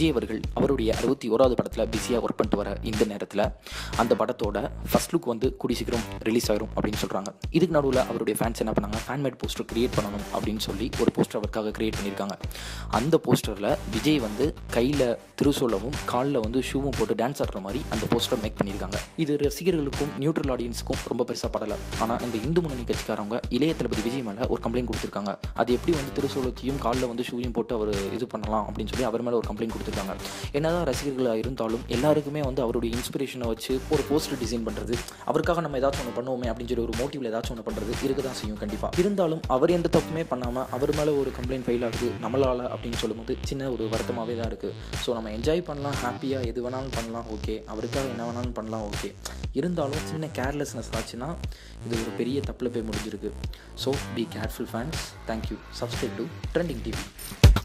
விஜய் அவர்கள் அவருடைய அறுபத்தி ஓராவது படத்தில் பிஸியாக ஒர்க் பண்ணிட்டு வர இந்த நேரத்தில் அந்த படத்தோட ஃபர்ஸ்ட் லுக் வந்து கூடி சீக்கிரம் ரிலீஸ் ஆயிரும் அப்படின்னு சொல்கிறாங்க இதுக்கு நடுவில் அவருடைய ஃபேன்ஸ் என்ன பண்ணாங்க ஃபேன்மேட் போஸ்டர் கிரியேட் பண்ணணும் அப்படின்னு சொல்லி ஒரு போஸ்டர் அவருக்காக கிரியேட் பண்ணியிருக்காங்க அந்த போஸ்டரில் விஜய் வந்து கையில் திருசூலமும் காலில் வந்து ஷூவும் போட்டு டான்ஸ் ஆடுற மாதிரி அந்த போஸ்டர் மேக் பண்ணியிருக்காங்க இது ரசிகர்களுக்கும் நியூட்ரல் ஆடியன்ஸுக்கும் ரொம்ப பெருசாக படலை ஆனால் இந்த இந்து முன்னணி கட்சிக்காரவங்க இளைய தளபதி விஜய் மேலே ஒரு கம்ப்ளைண்ட் கொடுத்துருக்காங்க அது எப்படி வந்து திருசூலத்தையும் காலில் வந்து ஷூவையும் போட்டு அவர் இது பண்ணலாம் அப்படின்னு சொல்லி அவர் மேலே ஒரு கம்ப்ளைண்ட் கொடுத்துருக்காங்க என்னதான் ரசிகர்களாக இருந்தாலும் எல்லாருக்குமே வந்து அவருடைய இன்ஸ்பிரேஷனை வச்சு ஒரு போஸ்டர் டிசைன் பண்ணுறது அவருக்காக நம்ம ஏதாச்சும் ஒன்று பண்ணுவோமே அப்படின்னு சொல்லி ஒரு மோட்டிவில் ஏதாச்சும் ஒன்று பண்ணுறது இருக்க தான் செய்யும் கண்டிப்பாக இருந்தாலும் அவர் எந்த தப்புமே பண்ணாமல் அவர் மேலே ஒரு கம்ப்ளைண்ட் ஃபைல் ஆகுது நம்மளால் அப்படின்னு சொல்லும்போது சின்ன ஒரு வருத்தமாகவே தான் இருக்குது ஸோ நம்ம என்ஜாய் பண்ணலாம் ஹாப்பியாக எது வேணாலும் பண்ணலாம் ஓகே அவருக்காக என்ன வேணாலும் பண்ணலாம் ஓகே இருந்தாலும் சின்ன கேர்லெஸ்னஸ் ஆச்சுன்னா இது ஒரு பெரிய தப்பில் போய் முடிஞ்சிருக்கு so be careful fans thank you subscribe to trending TV